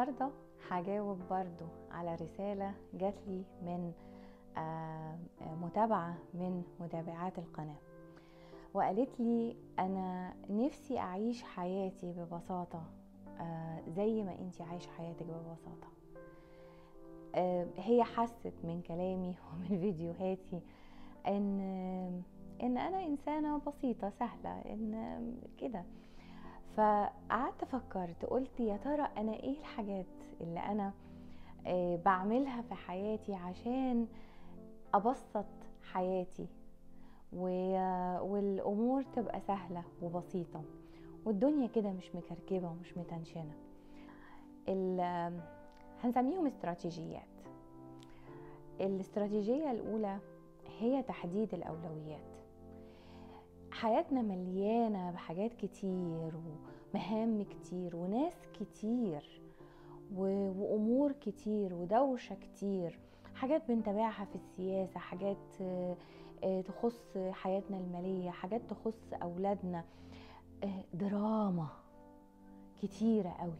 النهاردة هجاوب برضو على رسالة جاتلي من آه، متابعة من متابعات القناة وقالت لي أنا نفسي أعيش حياتي ببساطة آه، زي ما أنتي عايشة حياتك ببساطة آه، هي حست من كلامي ومن فيديوهاتي ان ان انا انسانه بسيطه سهله ان كده فقعدت فكرت قلت يا ترى انا ايه الحاجات اللي انا آه، بعملها في حياتي عشان ابسط حياتي و- والامور تبقى سهله وبسيطه والدنيا كده مش مكركبه ومش متنشنه ال- هنسميهم استراتيجيات الاستراتيجيه الاولى هي تحديد الاولويات حياتنا مليانه بحاجات كتير ومهام كتير وناس كتير و- وامور كتير ودوشه كتير حاجات بنتابعها في السياسه حاجات آه، آه، تخص حياتنا الماليه حاجات تخص اولادنا آه، دراما كتيره قوي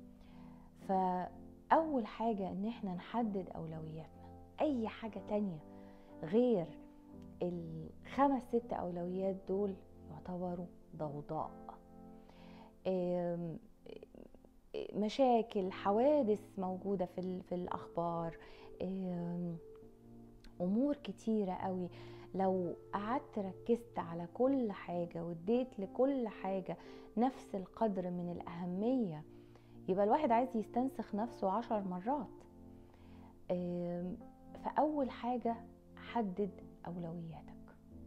فاول حاجه ان احنا نحدد اولوياتنا اي حاجه تانية غير الخمس ست اولويات دول يعتبروا ضوضاء آم، مشاكل حوادث موجودة في, ال- في الأخبار آم، أمور كتيرة قوي لو قعدت ركزت على كل حاجة واديت لكل حاجة نفس القدر من الأهمية يبقى الواحد عايز يستنسخ نفسه عشر مرات آم، فأول حاجة حدد أولوياتك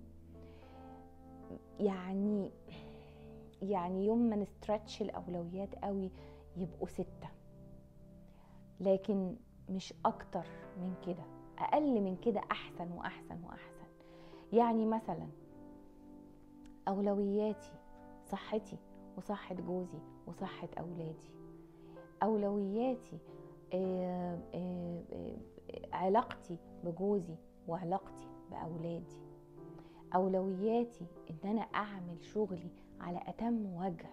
يعني يعني يوم ما نسترتش الأولويات قوي يبقوا ستة لكن مش أكتر من كده أقل من كده أحسن وأحسن وأحسن يعني مثلا أولوياتي صحتي وصحة جوزي وصحة أولادي أولوياتي آه، آه، آه، علاقتي بجوزي وعلاقتي بأولادي أولوياتي إن أنا أعمل شغلي على أتم وجه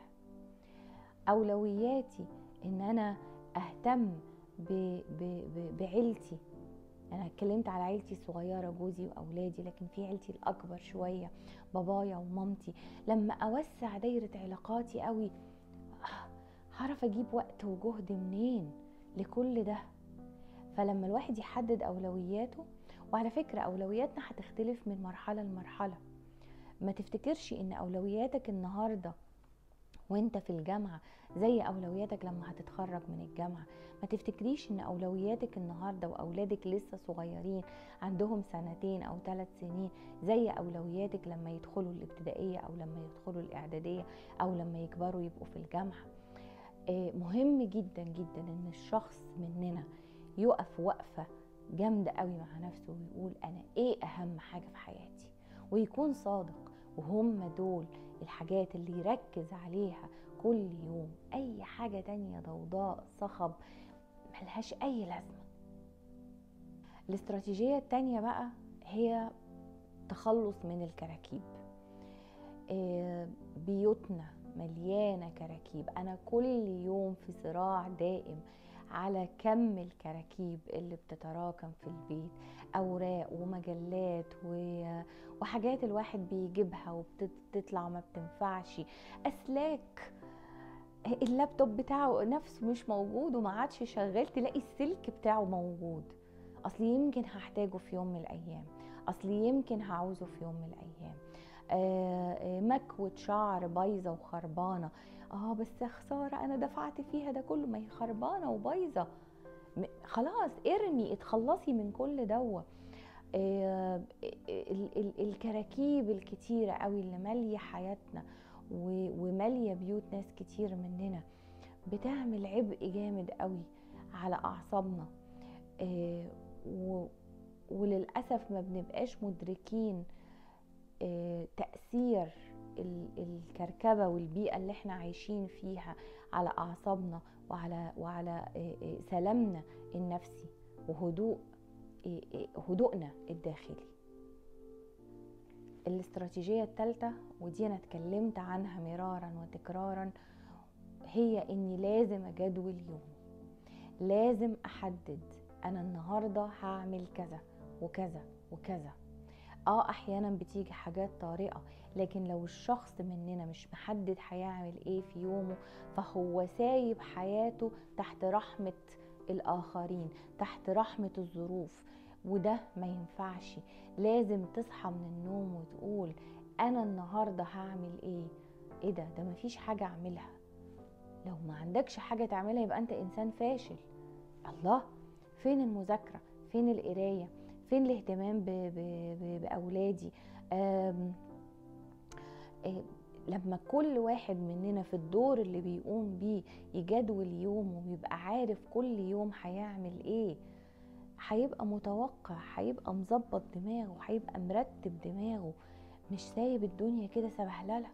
أولوياتي إن أنا أهتم ب... ب... ب... بعيلتي أنا اتكلمت على عيلتي الصغيرة جوزي وأولادي لكن في عيلتي الأكبر شوية بابايا ومامتي لما أوسع دايرة علاقاتي قوي آه، هعرف أجيب وقت وجهد منين لكل ده فلما الواحد يحدد أولوياته وعلى فكرة أولوياتنا هتختلف من مرحلة لمرحلة ما تفتكرش إن أولوياتك النهاردة وانت في الجامعة زي أولوياتك لما هتتخرج من الجامعة ما تفتكريش إن أولوياتك النهاردة وأولادك لسه صغيرين عندهم سنتين أو ثلاث سنين زي أولوياتك لما يدخلوا الابتدائية أو لما يدخلوا الإعدادية أو لما يكبروا يبقوا في الجامعة آه، مهم جدا جدا إن الشخص مننا يقف وقفة جامدة قوي مع نفسه ويقول أنا إيه أهم حاجة في حياتي ويكون صادق وهم دول الحاجات اللي يركز عليها كل يوم أي حاجة تانية ضوضاء صخب ملهاش أي لازمة الاستراتيجية التانية بقى هي تخلص من الكراكيب آه، بيوتنا مليانة كراكيب أنا كل يوم في صراع دائم على كم الكراكيب اللي بتتراكم في البيت أوراق ومجلات و- وحاجات الواحد بيجيبها وبتطلع ما بتنفعش أسلاك اللابتوب بتاعه نفسه مش موجود وما عادش شغال تلاقي السلك بتاعه موجود اصل يمكن هحتاجه في يوم من الايام اصل يمكن هعوزه في يوم من الايام آه، آه، مكوة شعر بايظة وخربانة اه بس خسارة انا دفعت فيها ده كله ما هي خربانة وبايظة م- خلاص ارمي اتخلصي من كل دوا آه، ال- ال- الكراكيب الكتيرة قوي اللي مالية حياتنا و- ومالية بيوت ناس كتير مننا بتعمل عبء جامد قوي على أعصابنا آه، و- وللأسف ما بنبقاش مدركين آه، تأثير ال- الكركبة والبيئة اللي احنا عايشين فيها على أعصابنا وعلى وعلى آه، آه، سلامنا النفسي وهدوء آه، آه، هدوءنا الداخلي الاستراتيجية الثالثة ودي أنا اتكلمت عنها مرارا وتكرارا هي إني لازم أجدول يومي لازم احدد انا النهارده هعمل كذا وكذا وكذا اه احيانا بتيجي حاجات طارئه لكن لو الشخص مننا مش محدد هيعمل ايه في يومه فهو سايب حياته تحت رحمه الاخرين تحت رحمه الظروف وده ما ينفعش لازم تصحى من النوم وتقول انا النهارده هعمل ايه ايه ده ده مفيش حاجه اعملها لو ما عندكش حاجه تعملها يبقى انت انسان فاشل الله فين المذاكره فين القرايه فين الاهتمام ب ب ب باولادي آم آه لما كل واحد مننا في الدور اللي بيقوم بيه يجدول يومه ويبقى عارف كل يوم هيعمل ايه هيبقى متوقع هيبقى مظبط دماغه هيبقى مرتب دماغه مش سايب الدنيا كده سبهلله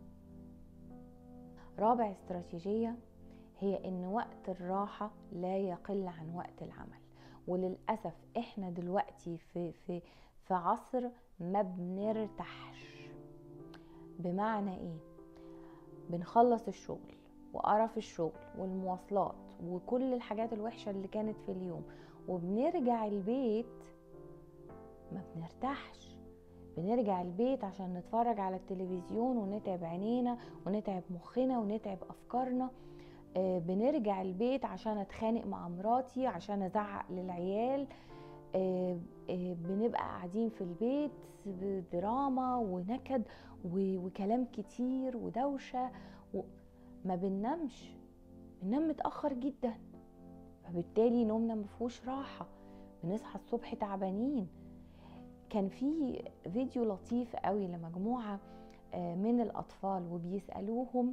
رابع استراتيجية هي ان وقت الراحة لا يقل عن وقت العمل وللأسف احنا دلوقتي في, في, في عصر ما بنرتاحش بمعنى ايه بنخلص الشغل وقرف الشغل والمواصلات وكل الحاجات الوحشة اللي كانت في اليوم وبنرجع البيت ما بنرتاحش بنرجع البيت عشان نتفرج على التلفزيون ونتعب عينينا ونتعب مخنا ونتعب افكارنا آه بنرجع البيت عشان اتخانق مع مراتي عشان ازعق للعيال آه آه بنبقى قاعدين في البيت دراما ونكد وكلام كتير ودوشة ما بننامش بننام متأخر جدا فبالتالي نومنا مفهوش راحة بنصحى الصبح تعبانين كان في فيديو لطيف قوي لمجموعة من الأطفال وبيسألوهم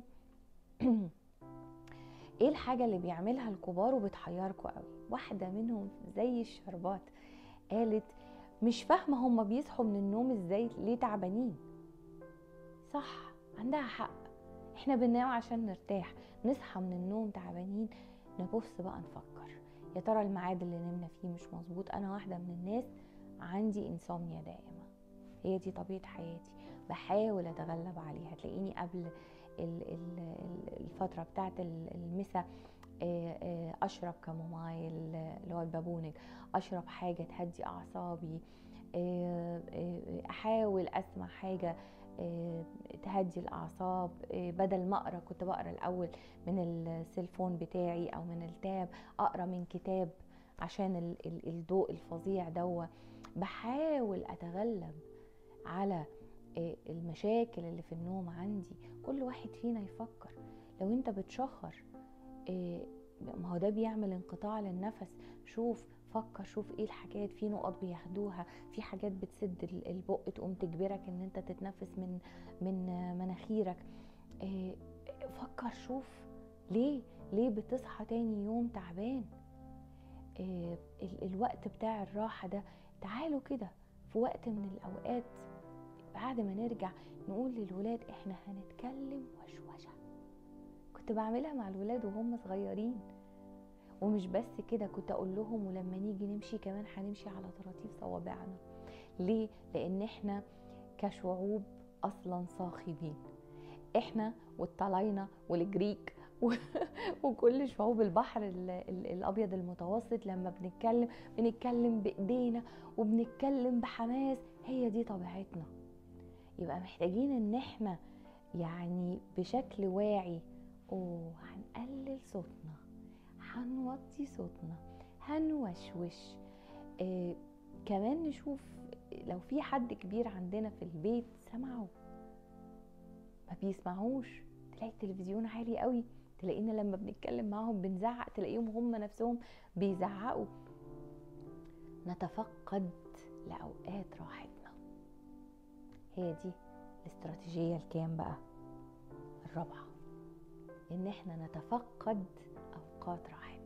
ايه الحاجة اللي بيعملها الكبار وبتحيركوا قوي واحدة منهم زي الشربات قالت مش فاهمة هما بيصحوا من النوم ازاي ليه تعبانين صح عندها حق احنا بننام عشان نرتاح نصحى من النوم تعبانين نبص بقى نفكر يا ترى الميعاد اللي نمنا فيه مش مظبوط انا واحدة من الناس عندي انسومنيا دائمة هي دي طبيعة حياتي بحاول اتغلب عليها تلاقيني قبل الفترة بتاعت المسا اشرب كامومايل اللي هو البابونج اشرب حاجة تهدي اعصابي احاول اسمع حاجة تهدي الاعصاب بدل ما اقرا كنت بقرا الاول من السيلفون بتاعي او من التاب اقرا من كتاب عشان الضوء الفظيع دوا بحاول اتغلب على المشاكل اللي في النوم عندي كل واحد فينا يفكر لو انت بتشخر ما هو ده بيعمل انقطاع للنفس شوف فكر شوف ايه الحاجات في نقط بياخدوها في حاجات بتسد البق تقوم تجبرك ان انت تتنفس من من مناخيرك فكر شوف ليه ليه بتصحى تاني يوم تعبان الوقت بتاع الراحة ده تعالوا كده في وقت من الأوقات بعد ما نرجع نقول للولاد احنا هنتكلم وشوشة كنت بعملها مع الولاد وهم صغيرين ومش بس كده كنت اقول لهم ولما نيجي نمشي كمان هنمشي على طراطيف صوابعنا ليه لان احنا كشعوب اصلا صاخبين احنا والطلاينة والجريك وكل شعوب البحر ال ال الابيض المتوسط لما بنتكلم بنتكلم بايدينا وبنتكلم بحماس هي دي طبيعتنا يبقى محتاجين ان احنا يعني بشكل واعي اوه هنقلل صوتنا هنوطي صوتنا هنوشوش آه كمان نشوف لو في حد كبير عندنا في البيت سمعوا ما بيسمعوش تلاقي التلفزيون عالي قوي تلاقينا لما بنتكلم معاهم بنزعق تلاقيهم هم نفسهم بيزعقوا نتفقد لأوقات راحتنا هي دي الاستراتيجية الكام بقى الرابعة ان احنا نتفقد اوقات راحتنا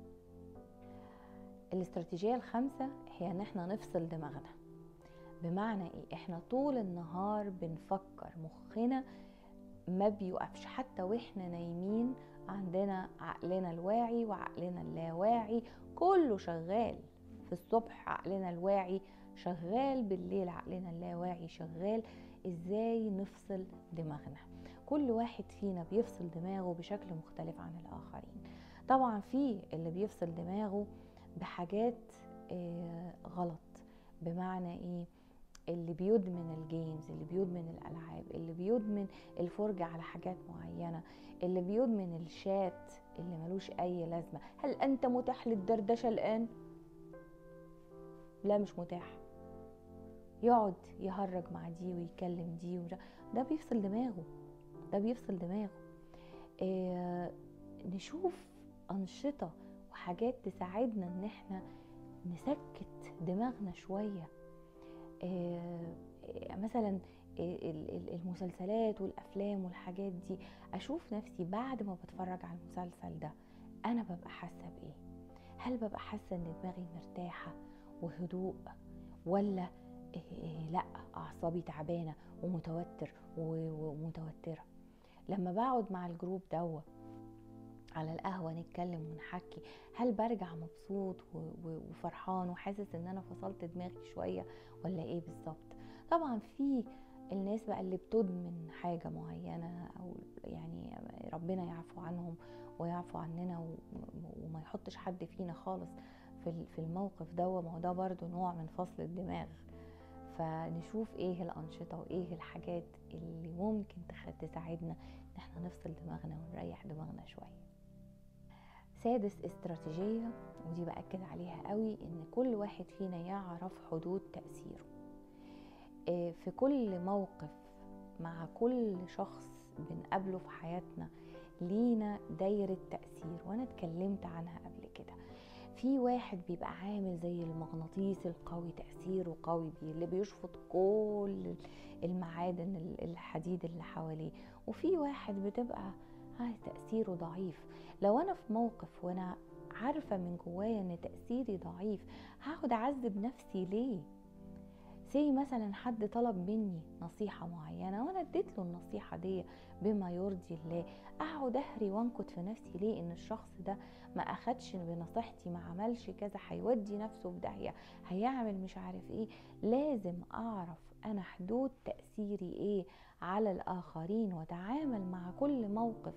الاستراتيجية الخامسة هي ان احنا نفصل دماغنا بمعنى ايه احنا طول النهار بنفكر مخنا ما بيوقفش حتى واحنا نايمين عندنا عقلنا الواعي وعقلنا اللاواعي كله شغال في الصبح عقلنا الواعي شغال بالليل عقلنا اللاواعي شغال ازاي نفصل دماغنا كل واحد فينا بيفصل دماغه بشكل مختلف عن الاخرين طبعا في اللي بيفصل دماغه بحاجات آه، غلط بمعنى ايه اللي بيدمن الجيمز اللي بيدمن الالعاب اللي بيدمن الفرجه على حاجات معينه اللي بيدمن الشات اللي ملوش اي لازمه هل انت متاح للدردشه الان لا مش متاح يقعد يهرج مع دي ويكلم دي وده ده بيفصل دماغه ده بيفصل دماغه آه نشوف أنشطة وحاجات تساعدنا إن احنا نسكت دماغنا شوية آه مثلا المسلسلات والأفلام والحاجات دي أشوف نفسي بعد ما بتفرج على المسلسل ده أنا ببقى حاسة بإيه هل ببقى حاسة إن دماغي مرتاحة وهدوء ولا إيه لا اعصابي تعبانه ومتوتر ومتوتره لما بقعد مع الجروب دوا على القهوه نتكلم ونحكي هل برجع مبسوط وفرحان وحاسس ان انا فصلت دماغي شويه ولا ايه بالظبط طبعا في الناس بقى اللي بتدمن حاجه معينه او يعني ربنا يعفو عنهم ويعفو عننا وما يحطش حد فينا خالص في الموقف ده ما هو ده برضه نوع من فصل الدماغ فنشوف ايه الانشطه وايه الحاجات اللي ممكن تساعدنا ان احنا نفصل دماغنا ونريح دماغنا شويه سادس استراتيجيه ودي باكد عليها قوي ان كل واحد فينا يعرف حدود تاثيره آه، في كل موقف مع كل شخص بنقابله في حياتنا لينا دايرة تأثير وأنا اتكلمت عنها قبل كده في واحد بيبقى عامل زي المغناطيس القوي تأثيره قوي بيه اللي بيشفط كل المعادن الحديد اللي حواليه وفي واحد بتبقى هاي تأثيره ضعيف لو أنا في موقف وأنا عارفة من جوايا إن تأثيري ضعيف هقعد أعذب نفسي ليه سي مثلا حد طلب مني نصيحة معينة وأنا اديت له النصيحة دي بما يرضي الله أقعد أهري وأنكت في نفسي ليه إن الشخص ده ما أخدش بنصيحتي ما عملش كذا هيودي نفسه في داهية هيعمل مش عارف إيه لازم أعرف أنا حدود تأثيري إيه على الآخرين وأتعامل مع كل موقف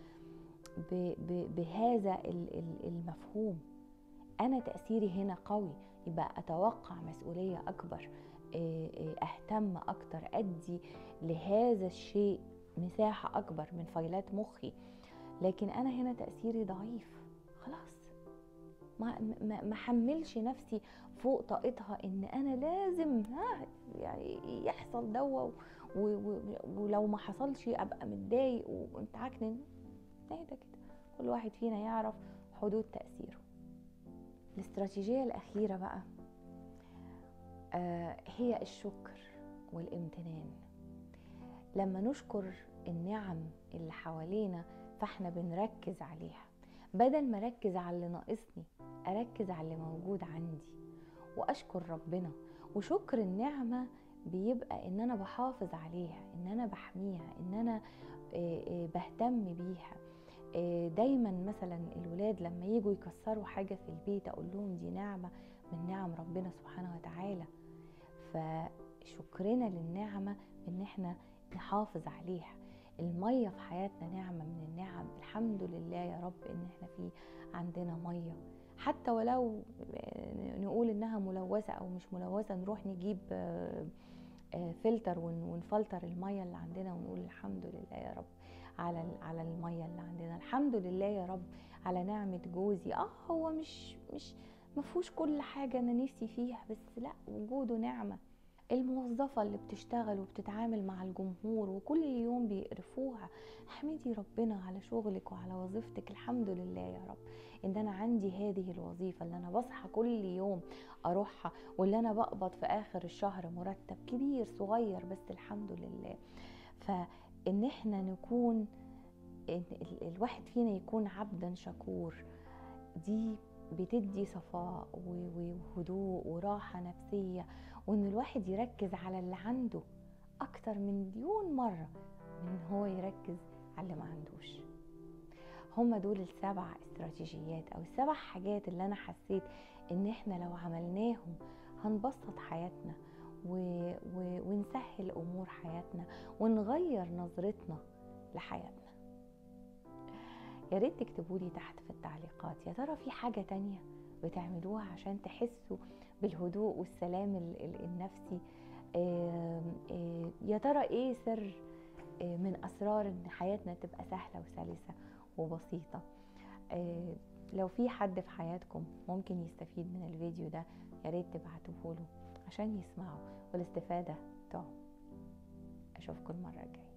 بهذا المفهوم أنا تأثيري هنا قوي يبقى أتوقع مسؤولية أكبر آه، آه، اهتم اكتر ادي لهذا الشيء مساحه اكبر من فايلات مخي لكن انا هنا تاثيري ضعيف خلاص ما ما حملش نفسي فوق طاقتها ان انا لازم ها يعني يحصل دوا ولو ما حصلش ابقى متضايق وانت عاكنن اهدى كده كل واحد فينا يعرف حدود تاثيره الاستراتيجيه الاخيره بقى آه، هي الشكر والامتنان لما نشكر النعم اللي حوالينا فاحنا بنركز عليها بدل ما اركز على اللي ناقصني اركز على اللي موجود عندي واشكر ربنا وشكر النعمه بيبقى ان انا بحافظ عليها ان انا بحميها ان انا آه، آه، بهتم بيها دايما مثلا الولاد لما يجوا يكسروا حاجه في البيت اقول لهم دي نعمه من نعم ربنا سبحانه وتعالى فشكرنا للنعمة ان احنا نحافظ عليها المية في حياتنا نعمة من النعم الحمد لله يا رب ان احنا في عندنا مية حتى ولو نقول انها ملوثة او مش ملوثة نروح نجيب آه، آه، فلتر ونفلتر المية اللي عندنا ونقول الحمد لله يا رب على على المية اللي عندنا الحمد لله يا رب على نعمة جوزي اه هو مش مش ما فيهوش كل حاجه انا نفسي فيها بس لا وجوده نعمه الموظفة اللي بتشتغل وبتتعامل مع الجمهور وكل يوم بيقرفوها احمدي ربنا على شغلك وعلى وظيفتك الحمد لله يا رب ان انا عندي هذه الوظيفة اللي انا بصحى كل يوم اروحها واللي انا بقبض في اخر الشهر مرتب كبير صغير بس الحمد لله فان احنا نكون الواحد فينا يكون عبدا شكور دي بتدي صفاء وهدوء وراحة نفسية وان الواحد يركز على اللي عنده اكتر من مليون مرة من هو يركز على اللي ما عندوش هما دول السبع استراتيجيات او السبع حاجات اللي انا حسيت ان احنا لو عملناهم هنبسط حياتنا و... و... ونسهل امور حياتنا ونغير نظرتنا لحياتنا يا ريت تكتبوا لي تحت في التعليقات يا ترى في حاجة تانية بتعملوها عشان تحسوا بالهدوء والسلام النفسي يا ترى ايه سر من اسرار ان حياتنا تبقى سهله وسلسه وبسيطه لو في حد في حياتكم ممكن يستفيد من الفيديو ده يا ريت تبعتوه له عشان يسمعوا والاستفاده تعم اشوفكم المره الجايه